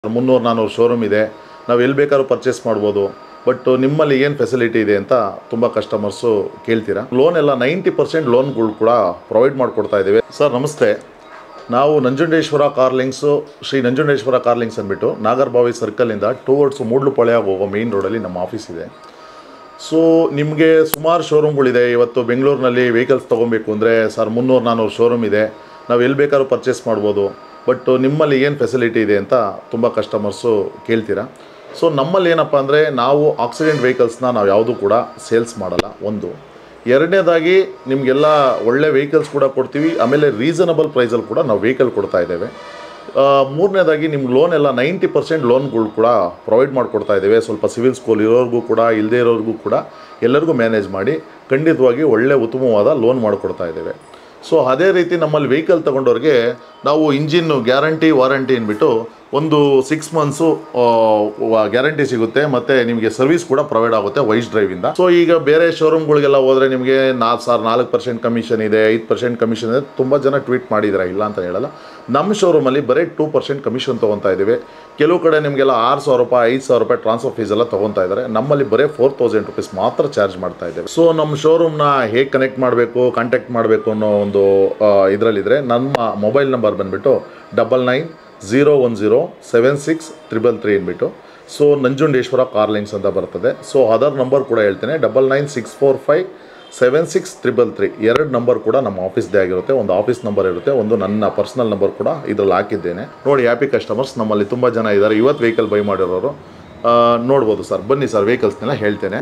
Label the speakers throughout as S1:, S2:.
S1: ಮುನ್ನೂರು ನಾನ್ನೂರು ಶೋರೂಮ್ ಇದೆ ನಾವು ಎಲ್ಲಿ ಬೇಕಾದ್ರೂ ಪರ್ಚೇಸ್ ಮಾಡ್ಬೋದು ಬಟ್ ನಿಮ್ಮಲ್ಲಿ ಏನು ಫೆಸಿಲಿಟಿ ಇದೆ ಅಂತ ತುಂಬ ಕಸ್ಟಮರ್ಸು ಕೇಳ್ತೀರಾ ಲೋನ್ ಎಲ್ಲ ನೈಂಟಿ ಪರ್ಸೆಂಟ್ ಲೋನ್ಗಳು ಕೂಡ ಪ್ರೊವೈಡ್ ಮಾಡಿಕೊಡ್ತಾ ಇದ್ದೀವಿ ಸರ್ ನಮಸ್ತೆ ನಾವು ನಂಜುಂಡೇಶ್ವರ ಕಾರ್ಲಿಂಗ್ಸು ಶ್ರೀ ನಂಜುಂಡೇಶ್ವರ ಕಾರ್ಲಿಂಗ್ಸ್ ಅಂದ್ಬಿಟ್ಟು ನಾಗರ್ಬಾವಿ ಸರ್ಕಲಿಂದ ಟೂವರ್ಡ್ಸ್ ಮೂಡ್ಲುಪಾಳ್ಯ ಹೋಗೋ ಮೇಯ್ನ್ ರೋಡಲ್ಲಿ ನಮ್ಮ ಆಫೀಸ್ ಇದೆ ಸೊ ನಿಮಗೆ ಸುಮಾರು ಶೋರೂಮ್ಗಳಿದೆ ಇವತ್ತು ಬೆಂಗಳೂರಿನಲ್ಲಿ ವೆಹಿಕಲ್ಸ್ ತೊಗೊಬೇಕು ಅಂದರೆ ಸರ್ ಮುನ್ನೂರು ನಾನ್ನೂರು ಶೋರೂಮ್ ಇದೆ ನಾವು ಎಲ್ಲಿ ಬೇಕಾದ್ರೂ ಪರ್ಚೇಸ್ ಮಾಡ್ಬೋದು ಬಟ್ ನಿಮ್ಮಲ್ಲಿ ಏನು ಫೆಸಿಲಿಟಿ ಇದೆ ಅಂತ ತುಂಬ ಕಸ್ಟಮರ್ಸು ಕೇಳ್ತೀರಾ ಸೊ ನಮ್ಮಲ್ಲಿ ಏನಪ್ಪ ಅಂದರೆ ನಾವು ಆಕ್ಸಿಡೆಂಟ್ ವೆಹಿಕಲ್ಸ್ನ ನಾವು ಯಾವುದೂ ಕೂಡ ಸೇಲ್ಸ್ ಮಾಡಲ್ಲ ಒಂದು ಎರಡನೇದಾಗಿ ನಿಮಗೆಲ್ಲ ಒಳ್ಳೆ ವೆಹಿಕಲ್ಸ್ ಕೂಡ ಕೊಡ್ತೀವಿ ಆಮೇಲೆ ರೀಸನಬಲ್ ಪ್ರೈಸಲ್ಲಿ ಕೂಡ ನಾವು ವೆಹಿಕಲ್ ಕೊಡ್ತಾ ಇದ್ದೇವೆ ಆ, ಮೂರನೇದಾಗಿ ನಿಮ್ಗೆ ಲೋನ್ ಎಲ್ಲ ನೈಂಟಿ ಪರ್ಸೆಂಟ್ ಲೋನ್ಗಳು ಕೂಡ ಪ್ರೊವೈಡ್ ಮಾಡಿಕೊಡ್ತಾ ಇದ್ದೇವೆ ಸ್ವಲ್ಪ ಸಿವಿಲ್ ಸ್ಕೋಲ್ ಇರೋರಿಗೂ ಕೂಡ ಇಲ್ಲದೇ ಇರೋರಿಗೂ ಕೂಡ ಎಲ್ಲರಿಗೂ ಮ್ಯಾನೇಜ್ ಮಾಡಿ ಖಂಡಿತವಾಗಿ ಒಳ್ಳೆ ಉತ್ತಮವಾದ ಲೋನ್ ಮಾಡಿಕೊಡ್ತಾ ಇದ್ದೇವೆ ಸೊ ಅದೇ ರೀತಿ ನಮ್ಮಲ್ಲಿ ವೆಹಿಕಲ್ ತೊಗೊಂಡವ್ರಿಗೆ ನಾವು ಇಂಜಿನ್ನು ಗ್ಯಾರಂಟಿ ವಾರಂಟಿ ಅಂದ್ಬಿಟ್ಟು ಒಂದು ಸಿಕ್ಸ್ ಮಂತ್ಸು ಗ್ಯಾರಂಟಿ ಸಿಗುತ್ತೆ ಮತ್ತು ನಿಮಗೆ ಸರ್ವಿಸ್ ಕೂಡ ಪ್ರೊವೈಡ್ ಆಗುತ್ತೆ ವೈಸ್ ಡ್ರೈವಿಂದ ಸೊ ಈಗ ಬೇರೆ ಶೋರೂಮ್ಗಳಿಗೆಲ್ಲ ಹೋದರೆ ನಿಮಗೆ ನಾಲ್ಕು ಸಾವಿರ ನಾಲ್ಕು ಪರ್ಸೆಂಟ್ ಕಮಿಷನ್ ಇದೆ ಐದು ಪರ್ಸೆಂಟ್ ಕಮಿಷನ್ ಇದೆ ತುಂಬ ಜನ ಟ್ವೀಟ್ ಮಾಡಿದ್ದಾರೆ ಇಲ್ಲ ಅಂತ ಹೇಳಲ್ಲ ನಮ್ಮ ಶೋರೂಮಲ್ಲಿ ಬರೀ ಟೂ ಪರ್ಸೆಂಟ್ ಕಮಿಷನ್ ತೊಗೊತಾ ಇದ್ದೀವಿ ಕೆಲವು ಕಡೆ ನಿಮಗೆಲ್ಲ ಆರು ಸಾವಿರ ರೂಪಾಯಿ ಐದು ಸಾವಿರ ರೂಪಾಯಿ ಟ್ರಾನ್ಸ್ಫರ್ ಫೀಸ್ ಎಲ್ಲ ತೊಗೊತಾ ಇದ್ದಾರೆ ನಮ್ಮಲ್ಲಿ ಬರೀ ಫೋರ್ ತೌಸಂಡ್ ರುಪೀಸ್ ಮಾತ್ರ ಚಾರ್ಜ್ ಮಾಡ್ತಾ ಇದ್ದೇವೆ ಸೊ ನಮ್ಮ ಶೋರೂಮ್ನ ಹೇಗೆ ಕನೆಕ್ಟ್ ಮಾಡಬೇಕು ಕಾಂಟ್ಯಾಕ್ಟ್ ಮಾಡಬೇಕು ಅನ್ನೋ ಒಂದು ಇದರಲ್ಲಿದ್ದರೆ ನಮ್ಮ ಮೊಬೈಲ್ ನಂಬರ್ ಬಂದುಬಿಟ್ಟು double nine zero one zero seven six triple three ಅಂದ್ಬಿಟ್ಟು ಸೊ ನಂಜುಂಡೇಶ್ವರ ಕಾರ್ಲಿಂಗ್ಸ್ ಅಂತ ಬರ್ತದೆ ಸೊ ಅದರ್ ನಂಬರ್ ಕೂಡ ಹೇಳ್ತೇನೆ double nine six four five seven six triple three ಎರಡು ನಂಬರ್ ಕೂಡ ನಮ್ಮ ಆಫೀಸ್ದೇ ಆಗಿರುತ್ತೆ ಒಂದು ಆಫೀಸ್ ನಂಬರ್ ಇರುತ್ತೆ ಒಂದು ನನ್ನ ಪರ್ಸನಲ್ ನಂಬರ್ ಕೂಡ ಇದರಲ್ಲಿ ಹಾಕಿದ್ದೇನೆ ನೋಡಿ ಹ್ಯಾಪಿ ಕಸ್ಟಮರ್ಸ್ ನಮ್ಮಲ್ಲಿ ತುಂಬ ಜನ ಇದ್ದಾರೆ ಇವತ್ತು ವೆಹಿಕಲ್ ಬೈ ಮಾಡಿರೋರು ಆ, ನೋಡ್ಬೋದು ಸರ್ ಬನ್ನಿ ಸರ್ ವೆಹಿಕಲ್ಸ್ನೆಲ್ಲ ಹೇಳ್ತೇನೆ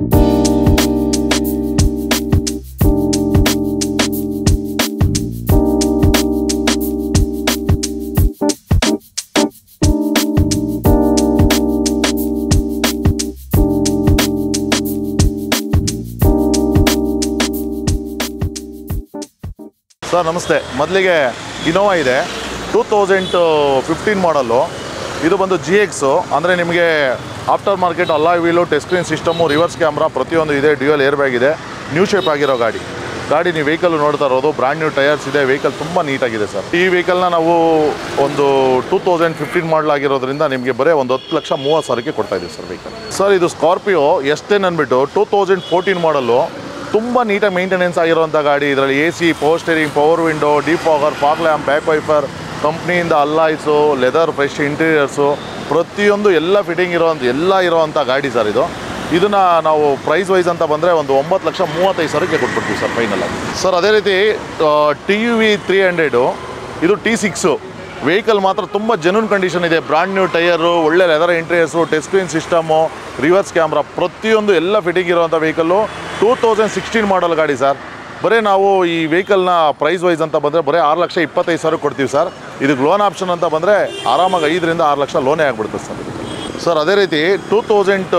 S1: ಸರ್ ನಮಸ್ತೆ ಮೊದಲಿಗೆ ಇನೋವಾ ಇದೆ ಟೂ ತೌಸಂಡ್ ಫಿಫ್ಟೀನ್ ಮಾಡಲ್ಲು ಇದು ಬಂದು ಜಿ ಎಕ್ಸು ಅಂದರೆ ನಿಮಗೆ ಆಫ್ಟರ್ ಮಾರ್ಕೆಟ್ ಅಲ್ಲ wheel touch screen system reverse camera ಪ್ರತಿಯೊಂದು ಇದೆ ಡ್ಯೂಯಲ್ ಏರ್ ಬ್ಯಾಗ್ ಇದೆ ನ್ಯೂ ಶೇಪ್ ಆಗಿರೋ ಗಾಡಿ ಗಾಡಿ ನೀವು ವೆಹಿಕಲ್ ನೋಡ್ತಾ ಇರೋದು ಬ್ರ್ಯಾಂಡ್ ನ್ಯೂ ಟೈರ್ಸ್ ಇದೆ ವೆಹಿಕಲ್ ತುಂಬ ನೀಟಾಗಿದೆ ಸರ್ ಈ ವೆಹಿಕಲ್ನ ನಾವು ಒಂದು ಟೂ ತೌಸಂಡ್ ಫಿಫ್ಟೀನ್ ಮಾಡಲ್ ಆಗಿರೋದ್ರಿಂದ ನಿಮಗೆ ಬರೀ ಒಂದು ಹತ್ತು ಲಕ್ಷ ಮೂವತ್ತು ಸಾವಿರಕ್ಕೆ ಕೊಡ್ತಾ ಇದ್ದೀವಿ ಸರ್ ವೆಹಿಕಲ್ ಸರ್ ಇದು ಸ್ಕಾರ್ಪಿಯೋ ಎಷ್ಟೇನು ಅಂದ್ಬಿಟ್ಟು ಟೂ ತೌಸಂಡ್ ಫೋರ್ಟೀನ್ ಮಾಡಲು ತುಂಬ ನೀಟಾಗಿ ಮೇಂಟೆನೆನ್ಸ್ ಆಗಿರುವಂಥ ಗಾಡಿ ಇದರಲ್ಲಿ A C power steering power window defogger fog lamp back wiper ಕಂಪ್ನಿಯಿಂದ ಅಲ್ಲಾಯ್ಸು ಲೆದರ್ ಫ್ರೆಶ್ ಇಂಟೀರಿಯರ್ಸು ಪ್ರತಿಯೊಂದು ಎಲ್ಲ ಫಿಟ್ಟಿಂಗ್ ಇರೋಂಥ ಎಲ್ಲ ಇರೋವಂಥ ಗಾಡಿ ಸರ್ ಇದು ಇದನ್ನು ನಾವು ಪ್ರೈಸ್ ವೈಸ್ ಅಂತ ಬಂದರೆ ಒಂದು ಒಂಬತ್ತು ಲಕ್ಷ ಮೂವತ್ತೈದು ಸಾವಿರಕ್ಕೆ ಕೊಟ್ಬಿಡ್ತೀವಿ ಸರ್ ಫೈನಲ್ ಆಗಿ ಸರ್ ಅದೇ ರೀತಿ T U V three hundred ಇದು ಟಿ ಸಿಕ್ಸು ವೆಹಿಕಲ್ ಮಾತ್ರ ತುಂಬ ಜೆನ್ಯೂನ್ ಕಂಡೀಷನ್ ಇದೆ ಬ್ರಾಂಡ್ ನ್ಯೂ ಟೈರು ಒಳ್ಳೆ leather interiors touch screen system reverse camera ಪ್ರತಿಯೊಂದು ಎಲ್ಲ ಫಿಟ್ಟಿಂಗ್ ಇರುವಂಥ vehicle two thousand sixteen model ಗಾಡಿ ಸರ್ ಬರೀ ನಾವು ಈ ವೆಹಿಕಲ್ನ ಪ್ರೈಸ್ ವೈಸ್ ಅಂತ ಬಂದರೆ ಬರೀ ಆರು ಲಕ್ಷ ಇಪ್ಪತ್ತೈದು ಸಾವಿರ ಕೊಡ್ತೀವಿ ಸರ್ ಇದಕ್ಕೆ ಲೋನ್ ಆಪ್ಷನ್ ಅಂತ ಬಂದರೆ ಆರಾಮಾಗಿ ಐದರಿಂದ ಆರು ಲಕ್ಷ ಲೋನೇ ಆಗಿಬಿಡುತ್ತೆ ಸರ್ ಸರ್ ಅದೇ ರೀತಿ ಟೂ ತೌಸಂಡ್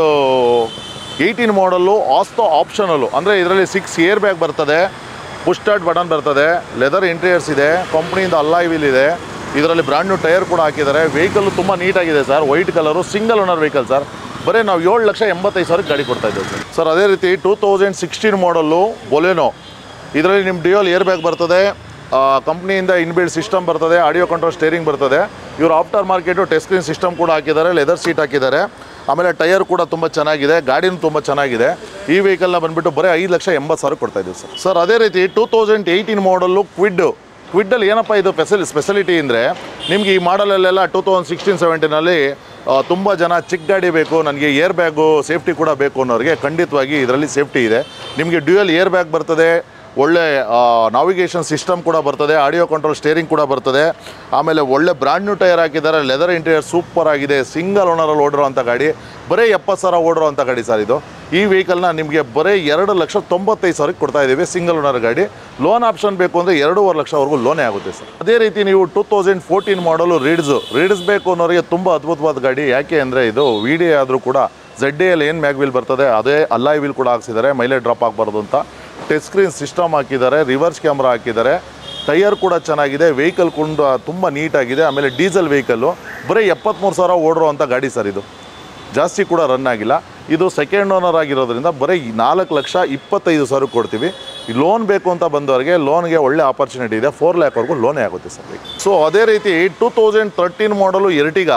S1: ಏಯ್ಟೀನ್ ಮಾಡಲ್ಲು ಆಸ್ತೋ ಆಪ್ಷನಲ್ಲು ಅಂದರೆ ಇದರಲ್ಲಿ ಸಿಕ್ಸ್ ಇಯರ್ ಬ್ಯಾಗ್ ಬರ್ತದೆ ಪುಷ್ ಸ್ಟಾರ್ಟ್ ಬಟನ್ ಬರ್ತದೆ ಲೆದರ್ ಇಂಟೀರಿಯರ್ಸ್ ಇದೆ ಕಂಪ್ನಿಯಿಂದ ಅಲ್ಲಾಯ್ ವೀಲ್ ಇದೆ ಇದರಲ್ಲಿ ಬ್ರ್ಯಾಂಡ್ ನ್ಯೂ ಟೈರ್ ಕೂಡ ಹಾಕಿದ್ದಾರೆ ವೆಹಿಕಲ್ ತುಂಬ ನೀಟಾಗಿದೆ sir white colour single owner vehicle sir ಬರೀ ನಾವು ಏಳು ಲಕ್ಷ ಎಂಬತ್ತೈದು ಸಾವಿರಕ್ಕೆ ಗಾಡಿ ಕೊಡ್ತಾ ಇದ್ದೇವೆ ಸರ್ ಸರ್ ಅದೇ ರೀತಿ two thousand sixteen model Baleno ಇದರಲ್ಲಿ ನಿಮ್ಮ ಡಿಯೋಲ್ ಏರ್ ಬ್ಯಾಗ್ ಬರ್ತದೆ ಕಂಪ್ನಿಯಿಂದ ಇನ್ಬಿಲ್ಡ್ ಸಿಸ್ಟಮ್ ಬರ್ತದೆ ಆಡಿಯೋ ಕಂಟ್ರೋಲ್ ಸ್ಟೇರಿಂಗ್ ಬರ್ತದೆ ಇವರು after market touch screen system ಕೂಡ ಹಾಕಿದ್ದಾರೆ ಲೆದರ್ ಸೀಟ್ ಹಾಕಿದ್ದಾರೆ ಆಮೇಲೆ ಟೈರ್ ಕೂಡ ತುಂಬ ಚೆನ್ನಾಗಿದೆ ಗಾಡಿನೂ ತುಂಬ ಚೆನ್ನಾಗಿದೆ ಈ ವೆಹಿಕಲ್ನ ಬಂದುಬಿಟ್ಟು ಬರೀ ಐದು ಲಕ್ಷ ಎಂಬತ್ತು ಸಾವಿರ ಕೊಡ್ತಾ ಇದ್ದೀವಿ ಸರ್ ಸರ್ ಅದೇ ರೀತಿ two thousand eighteen model Kwid ಕ್ವಿಡ್ಡಲ್ಲಿ ಏನಪ್ಪ ಇದು ಫೆಸಿಲಿ ಸ್ಪೆಷಾಲಿಟಿ ಅಂದರೆ ನಿಮಗೆ ಈ ಮಾಡಲಲ್ಲೆಲ್ಲ ಟೂ ತೌಸಂಡ್ ಸಿಕ್ಸ್ಟೀನ್ ಸೆವೆಂಟೀನಲ್ಲಿ ತುಂಬ ಜನ ಚಿಕ್ಕ ಗಾಡಿ ಬೇಕು ನನಗೆ ಏರ್ ಬ್ಯಾಗು ಸೇಫ್ಟಿ ಕೂಡ ಬೇಕು ಅನ್ನೋರಿಗೆ ಖಂಡಿತವಾಗಿ ಇದರಲ್ಲಿ ಸೇಫ್ಟಿ ಇದೆ ನಿಮಗೆ ಡ್ಯೂಯಲ್ ಏರ್ ಬ್ಯಾಗ್ ಬರ್ತದೆ ಒಳ್ಳೆ ನಾವಿಗೇಷನ್ ಸಿಸ್ಟಮ್ ಕೂಡ ಬರ್ತದೆ ಆಡಿಯೋ ಕಂಟ್ರೋಲ್ ಸ್ಟೇರಿಂಗ್ ಕೂಡ ಬರ್ತದೆ ಆಮೇಲೆ ಒಳ್ಳೆ ಬ್ರ್ಯಾಂಡ್ ನ್ಯೂ ಟೈರ್ ಹಾಕಿದ್ದಾರೆ ಲೆದರ್ ಇಂಟೀರಿಯರ್ ಸೂಪರ್ ಆಗಿದೆ ಸಿಂಗಲ್ ಓನರಲ್ಲಿ ಓಡಿರೋವಂಥ ಗಾಡಿ ಬರೀ ಎಪ್ಪತ್ತು ಸಾವಿರ ಓಡಿರೋವಂಥ ಗಾಡಿ ಸರ್ ಇದು ಈ ವೆಹಿಕಲ್ನ ನಿಮಗೆ ಬರೀ ಎರಡು ಲಕ್ಷ ತೊಂಬತ್ತೈದು ಸಾವಿರಕ್ಕೆ ಕೊಡ್ತಾ ಇದ್ದೀವಿ ಸಿಂಗಲ್ ಓನರ್ ಗಾಡಿ ಲೋನ್ ಆಪ್ಷನ್ ಬೇಕು ಅಂದರೆ ಎರಡೂವರೆ ಲಕ್ಷವರೆಗೂ ಲೋನೇ ಆಗುತ್ತೆ ಸರ್ ಅದೇ ರೀತಿ ನೀವು ಟೂ ತೌಸಂಡ್ ಫೋರ್ಟೀನ್ ಮಾಡಲು ರೀಡ್ಸು ರೀಡ್ಸ್ ಬೇಕು ಅನ್ನೋರಿಗೆ ತುಂಬ ಅದ್ಭುತವಾದ ಗಾಡಿ ಯಾಕೆ ಅಂದರೆ ಇದು ವಿ ಡಿ ಆದರೂ ಕೂಡ ಝೆಡ್ ಎಲ್ ಏನು ಮ್ಯಾಗ್ ವೀಲ್ ಬರ್ತದೆ ಅದೇ ಅಲ್ಲಾಯ್ ವೀಲ್ ಕೂಡ ಹಾಕ್ಸಿದ್ದಾರೆ ಮೈಲೇಜ್ ಡ್ರಾಪ್ ಆಗಬಾರ್ದು ಅಂತ ಟಚ್ ಸ್ಕ್ರೀನ್ ಸಿಸ್ಟಮ್ ಹಾಕಿದ್ದಾರೆ ರಿವರ್ಸ್ ಕ್ಯಾಮ್ರಾ ಹಾಕಿದ್ದಾರೆ ಟೈರ್ ಕೂಡ ಚೆನ್ನಾಗಿದೆ ವೆಹಿಕಲ್ ಕೂಡ ತುಂಬ ನೀಟಾಗಿದೆ ಆಮೇಲೆ ಡೀಸೆಲ್ ವೆಹಿಕಲ್ಲು ಬರೀ ಎಪ್ಪತ್ತ್ಮೂರು ಸಾವಿರ ಓಡಿರುವಂಥ ಗಾಡಿ ಸರ್ ಇದು ಜಾಸ್ತಿ ಕೂಡ ರನ್ ಆಗಿಲ್ಲ ಇದು ಸೆಕೆಂಡ್ ಓನರ್ ಆಗಿರೋದ್ರಿಂದ ಬರೀ ನಾಲ್ಕು ಲಕ್ಷ ಇಪ್ಪತ್ತೈದು ಸಾವಿರ ಕೊಡ್ತೀವಿ ಈ ಲೋನ್ ಬೇಕು ಅಂತ ಬಂದವರಿಗೆ ಲೋನ್ಗೆ ಒಳ್ಳೆ ಆಪರ್ಚುನಿಟಿ ಇದೆ ಫೋರ್ ಲ್ಯಾಕ್ವರೆಗೂ ಲೋನೇ ಆಗುತ್ತೆ ಸರ್ ಸೊ ಅದೇ ರೀತಿ ಟೂ ತೌಸಂಡ್ ತರ್ಟೀನ್ ಮಾಡಲು ಎರಟಿಗ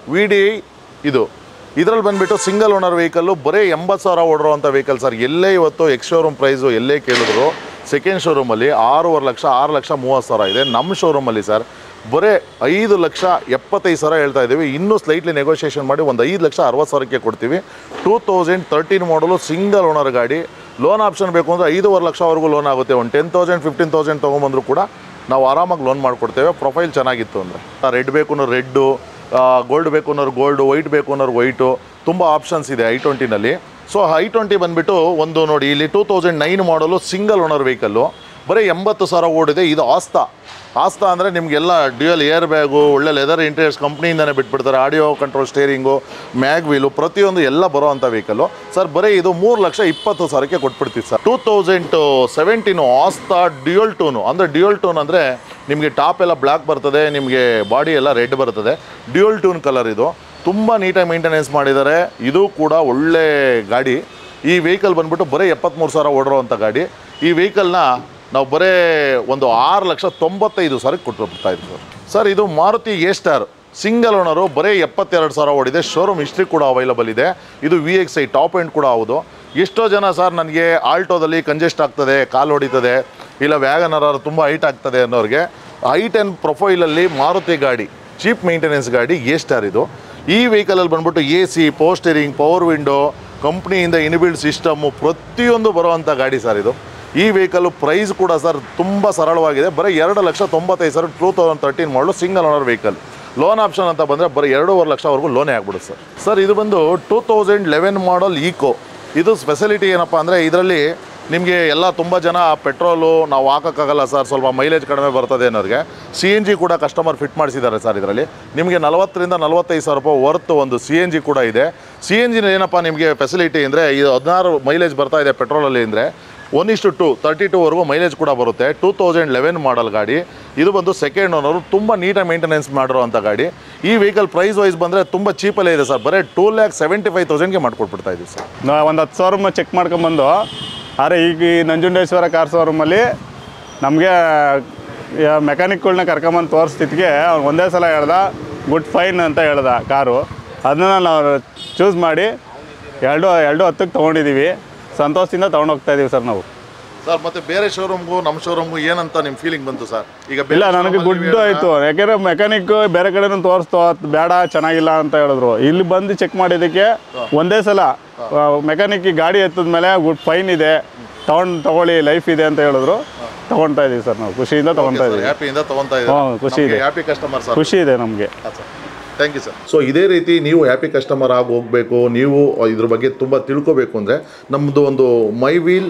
S1: ವಿ ಡಿ ಇದು ಇದರಲ್ಲಿ ಬಂದುಬಿಟ್ಟು ಸಿಂಗಲ್ ಓನರ್ ವೆಹಿಕಲ್ಲು ಬರೀ ಎಂಬತ್ತು ಸಾವಿರ ಓಡಿರೋವಂಥ ವೆಹಿಕಲ್ ಸರ್ ಎಲ್ಲೇ ಇವತ್ತು ಎಕ್ಸ್ ಶೋರೂಮ್ ಪ್ರೈಸು ಎಲ್ಲೇ ಕೇಳಿದ್ರು ಸೆಕೆಂಡ್ ಶೋರೂಮಲ್ಲಿ ಆರೂವರೆ ಲಕ್ಷ ಆರು ಲಕ್ಷ ಮೂವತ್ತು ಸಾವಿರ ಇದೆ ನಮ್ಮ ಶೋರೂಮಲ್ಲಿ ಸರ್ ಬರೀ ಐದು ಲಕ್ಷ ಎಪ್ಪತ್ತೈದು ಸಾವಿರ ಹೇಳ್ತಾ ಇದ್ದೀವಿ ಇನ್ನೂ ಸ್ಲೈಟ್ಲಿ ನೆಗೋಷಿಯೇಷನ್ ಮಾಡಿ ಒಂದು ಐದು ಲಕ್ಷ ಅರವತ್ತು ಸಾವಿರಕ್ಕೆ ಕೊಡ್ತೀವಿ two thousand thirteen model single owner ಗಾಡಿ ಲೋನ್ ಆಪ್ಷನ್ ಬೇಕು ಅಂದರೆ ಐದೂವರೆ ಲಕ್ಷವರೆಗೂ ಲೋನ್ ಆಗುತ್ತೆ ಒಂದು ಟೆನ್ ತೌಸಂಡ್ ಫಿಫ್ಟೀನ್ ತೌಸಂಡ್ ತೊಗೊಂಬಂದ್ರು ಕೂಡ ನಾವು ಆರಾಮಾಗಿ ಲೋನ್ ಮಾಡಿಕೊಡ್ತೇವೆ ಪ್ರೊಫೈಲ್ ಚೆನ್ನಾಗಿತ್ತು ಅಂದರೆ ರೆಡ್ ಬೇಕು ಅನ್ನೋ ರೆಡ್ಡು ಗೋಲ್ಡ್ ಬೇಕು ಅನ್ನೋರು ಗೋಲ್ಡು ವೈಟ್ ಬೇಕು ಅನ್ನೋರು ವೈಟು ತುಂಬ ಆಪ್ಷನ್ಸ್ ಇದೆ ಐ ಟ್ವೆಂಟಿನಲ್ಲಿ ಸೊ ಐ ಟ್ವೆಂಟಿ ಬಂದುಬಿಟ್ಟು ಒಂದು ನೋಡಿ ಇಲ್ಲಿ two thousand nine model single owner vehicle ಬರೀ ಎಂಬತ್ತು ಸಾವಿರ ಓಡಿದೆ ಇದು ಆಸ್ತಾ ಆಸ್ತಾ ಅಂದರೆ ನಿಮಗೆಲ್ಲ ಡ್ಯೂಯಲ್ ಏರ್ ಬ್ಯಾಗು ಒಳ್ಳೆ ಲೆದರ್ ಇಂಟೀರಿಯರ್ಸ್ ಕಂಪ್ನಿಯಿಂದನೇ ಬಿಟ್ಬಿಡ್ತಾರೆ audio control steering mag wheel ಪ್ರತಿಯೊಂದು ಎಲ್ಲ ಬರೋ ಅಂಥ ವೆಹಿಕಲ್ಲು ಸರ್ ಬರೀ ಇದು ಮೂರು ಲಕ್ಷ ಇಪ್ಪತ್ತು ಸಾವಿರಕ್ಕೆ ಕೊಟ್ಬಿಡ್ತೀವಿ sir two thousand seventeen Asta dual tone ಅಂದರೆ ಡ್ಯೂಯಲ್ ಟೂನ್ ಅಂದರೆ ನಿಮಗೆ ಟಾಪ್ ಎಲ್ಲ ಬ್ಲ್ಯಾಕ್ ಬರ್ತದೆ ನಿಮಗೆ ಬಾಡಿ ಎಲ್ಲ ರೆಡ್ ಬರ್ತದೆ ಡ್ಯೂಯಲ್ ಟೂನ್ ಕಲರ್ ಇದು ತುಂಬ ನೀಟಾಗಿ ಮೇಂಟೆನೆನ್ಸ್ ಮಾಡಿದ್ದಾರೆ ಇದು ಕೂಡ ಒಳ್ಳೆ ಗಾಡಿ ಈ ವೆಹಿಕಲ್ ಬಂದ್ಬಿಟ್ಟು ಬರೀ ಎಪ್ಪತ್ತ್ಮೂರು ಸಾವಿರ ಓಡಿರೋವಂಥ ಗಾಡಿ ಈ ವೆಹಿಕಲ್ನ ನಾವು ಬರೇ ಒಂದು ಆರು ಲಕ್ಷ ತೊಂಬತ್ತೈದು ಸಾವಿರಕ್ಕೆ ಕೊಟ್ಟು ಬರ್ತಾ ಇದ್ದೀವಿ ಸರ್ ಸರ್ ಇದು Maruti A star single owner ಬರೀ ಎಪ್ಪತ್ತೆರಡು ಸಾವಿರ ಓಡಿದೆ ಶೋರೂಮ್ ಹಿಸ್ಟ್ರಿ ಕೂಡ ಅವೈಲಬಲ್ ಇದೆ ಇದು V X I top end ಕೂಡ ಹೌದು ಎಷ್ಟೋ ಜನ ಸರ್ ನನಗೆ ಆಲ್ಟೋದಲ್ಲಿ ಕಂಜೆಸ್ಟ್ ಆಗ್ತದೆ ಕಾಲು ಹೊಡಿತದೆ ಇಲ್ಲ ವ್ಯಾಗನರ್ ತುಂಬ ಹೈಟ್ ಆಗ್ತದೆ ಅನ್ನೋರಿಗೆ ಹೈಟ್ ಆ್ಯಂಡ್ ಪ್ರೊಫೈಲಲ್ಲಿ ಮಾರುತಿ ಗಾಡಿ ಚೀಪ್ ಮೇಂಟೆನೆನ್ಸ್ ಗಾಡಿ ಎ ಸ್ಟಾರ್ ಇದು ಈ ವೆಹಿಕಲಲ್ಲಿ ಬಂದ್ಬಿಟ್ಟು ಎ ಸಿ ಪೋಸ್ಟರಿಂಗ್ ಪವರ್ ವಿಂಡೋ ಕಂಪ್ನಿಯಿಂದ ಇನ್ಬಿಲ್ಡ್ ಸಿಸ್ಟಮು ಪ್ರತಿಯೊಂದು ಬರುವಂಥ ಗಾಡಿ ಸರ್ ಇದು ಈ ವೆಹಿಕಲ್ ಪ್ರೈಸ್ ಕೂಡ ಸರ್ ತುಂಬ ಸರಳವಾಗಿದೆ ಬರೀ ಎರಡು ಲಕ್ಷ ತೊಂಬತ್ತೈದು ಸಾವಿರ two thousand thirteen model single owner vehicle loan option ಅಂತ ಬಂದರೆ ಬರೀ ಎರಡೂವರೆ ಲಕ್ಷವರೆಗೂ ಲೋನೇ ಆಗ್ಬಿಡುತ್ತೆ ಸರ್ ಸರ್ ಇದು ಬಂದು two thousand eleven model Eeco ಇದು ಸ್ಪೆಷಾಲಿಟಿ ಏನಪ್ಪ ಅಂದರೆ ಇದರಲ್ಲಿ ನಿಮಗೆ ಎಲ್ಲ ತುಂಬ ಜನ ಪೆಟ್ರೋಲು ನಾವು ಹಾಕೋಕ್ಕಾಗಲ್ಲ ಸರ್ ಸ್ವಲ್ಪ ಮೈಲೇಜ್ ಕಡಿಮೆ ಬರ್ತದೆ ಅನ್ನೋರಿಗೆ ಸಿ ಎನ್ ಜಿ ಕೂಡ ಕಸ್ಟಮರ್ ಫಿಟ್ ಮಾಡಿಸಿದ್ದಾರೆ ಸರ್ ಇದರಲ್ಲಿ ನಿಮಗೆ ನಲವತ್ತರಿಂದ ನಲವತ್ತೈದು ಸಾವಿರ ರೂಪಾಯಿ ವರ್ತ್ ಒಂದು ಸಿ ಎನ್ ಜಿ ಕೂಡ ಇದೆ ಸಿ ಎನ್ ಜಿನ ಏನಪ್ಪ ನಿಮಗೆ ಫೆಸಿಲಿಟಿ ಅಂದರೆ ಇದು ಹದಿನಾರು ಮೈಲೇಜ್ ಬರ್ತಾ ಇದೆ ಪೆಟ್ರೋಲಲ್ಲಿ ಅಂದರೆ ಒನ್ ಇಷ್ಟು ಟು ತರ್ಟಿ ಟೂವರೆಗೂ ಮೈಲೇಜ್ ಕೂಡ ಬರುತ್ತೆ ಟೂ ತೌಸಂಡ್ ಲೆವೆನ್ ಮಾಡಲ್ ಗಾಡಿ ಇದು ಬಂದು ಸೆಕೆಂಡ್ ಓನರು ತುಂಬ ನೀಟಾಗಿ ಮೇಂಟೆನೆನ್ಸ್ ಮಾಡಿರೋವಂಥ ಗಾಡಿ ಈ ವೆಹಿಕಲ್ ಪ್ರೈಸ್ ವೈಸ್ ಬಂದರೆ ತುಂಬ ಚೀಪಲ್ಲೇ ಇದೆ ಸರ್ ಬರೀ ಟೂ ಲ್ಯಾಕ್ ಸೆವೆಂಟಿ ಫೈವ್ ತೌಸಂಡ್ಗೆ ಮಾಡ್ಕೊಟ್ಬಿಡ್ತಾ ಇದ್ದೀವಿ ಸರ್
S2: ನಾ ಒಂದು ಹತ್ತು ಸಾವಿರ ಚೆಕ್ ಮಾಡ್ಕೊಂಬಂದು ಆದರೆ ಈಗ ಈ ನಂಜುಂಡೇಶ್ವರ ಕಾರ್ ಶೋರೂಮಲ್ಲಿ ನಮಗೆ ಮೆಕ್ಯಾನಿಕ್ಗಳ್ನ ಕರ್ಕೊಂಬಂದು ತೋರಿಸ್ತಿದ್ಗೆ ಅವ್ನು ಒಂದೇ ಸಲ ಹೇಳ್ದ ಗುಡ್ ಫೈನ್ ಅಂತ ಹೇಳ್ದ ಕಾರು ಅದನ್ನ ನಾವು ಚೂಸ್ ಮಾಡಿ ಎರಡು ಎರಡು ಹತ್ತಕ್ಕೆ ತೊಗೊಂಡಿದ್ದೀವಿ ಸಂತೋಷದಿಂದ ತೊಗೊಂಡೋಗ್ತಾ ಇದ್ದೀವಿ ಸರ್ ನಾವು
S1: ಸರ್ ಮತ್ತೆ ಬೇರೆ ಶೋರೂಮ್ಗೂ ನಮ್ಮ ಶೋರೂಮ್ಗೂ ಏನಂತ ನಿಮ್ಮ ಫೀಲಿಂಗ್ ಬಂತು ಸರ್ ಈಗ ಬೇರೆ
S2: ಇಲ್ಲ ನನಗೆ
S1: showroom ಅಲ್ಲಿ
S2: ಗುಡ್ ಆಯಿತು ಯಾಕೆಂದರೆ ಮೆಕ್ಯಾನಿಕ್ ಬೇರೆ ಕಡೆನೂ ತೋರಿಸ್ತು ಅದು ಬೇಡ ಚೆನ್ನಾಗಿಲ್ಲ ಅಂತ ಹೇಳಿದ್ರು ಇಲ್ಲಿ ಬಂದು ಚೆಕ್ ಮಾಡಿದ್ದಕ್ಕೆ ಒಂದೇ ಸಲ ಮೆಕ್ಯಾನಿಕ್ ಗಾಡಿ ಎತ್ತದ ಮೇಲೆ ಗುಡ್ ಫೈನ್ ಇದೆ ತೊಗೊಂಡು ತಗೊಳ್ಳಿ ಲೈಫ್ ಇದೆ ಅಂತ ಹೇಳಿದ್ರು ತೊಗೊಳ್ತಾ ಇದೀವಿ ಸರ್ ನಾವು ಖುಷಿಯಿಂದ ತೊಗೊಳ್ತಾ ಇದೀವಿ
S1: ಹ್ಯಾಪಿಯಿಂದ ತಗೊಂತಾ
S2: ಹ್ಞೂ, ಖುಷಿ ಇದೆ.
S1: ಹ್ಯಾಪಿ ಕಸ್ಟಮರ್ ಸರ್
S2: ಖುಷಿ ಇದೆ ನಮಗೆ
S1: ಥ್ಯಾಂಕ್ ಯು ಸರ್ ಸೊ ಇದೇ ರೀತಿ ನೀವು ಹ್ಯಾಪಿ ಕಸ್ಟಮರ್ ಆಗಿ ಹೋಗಬೇಕು ನೀವು ಇದ್ರ ಬಗ್ಗೆ ತುಂಬ ತಿಳ್ಕೊಬೇಕು ಅಂದರೆ ನಮ್ಮದು ಒಂದು my wheel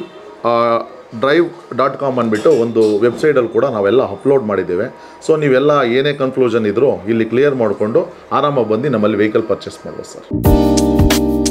S1: drive dot com ಅಂದ್ಬಿಟ್ಟು ಒಂದು ವೆಬ್ಸೈಟಲ್ಲಿ ಕೂಡ ನಾವೆಲ್ಲ ಅಪ್ಲೋಡ್ ಮಾಡಿದ್ದೇವೆ ಸೊ ನೀವೆಲ್ಲ ಏನೇ ಕನ್ಫ್ಯೂಷನ್ ಇದ್ದರೂ ಇಲ್ಲಿ ಕ್ಲಿಯರ್ ಮಾಡಿಕೊಂಡು ಆರಾಮಾಗಿ ಬಂದು ನಮ್ಮಲ್ಲಿ ವೆಹಿಕಲ್ ಪರ್ಚೇಸ್ ಮಾಡ್ಬೋದು ಸರ್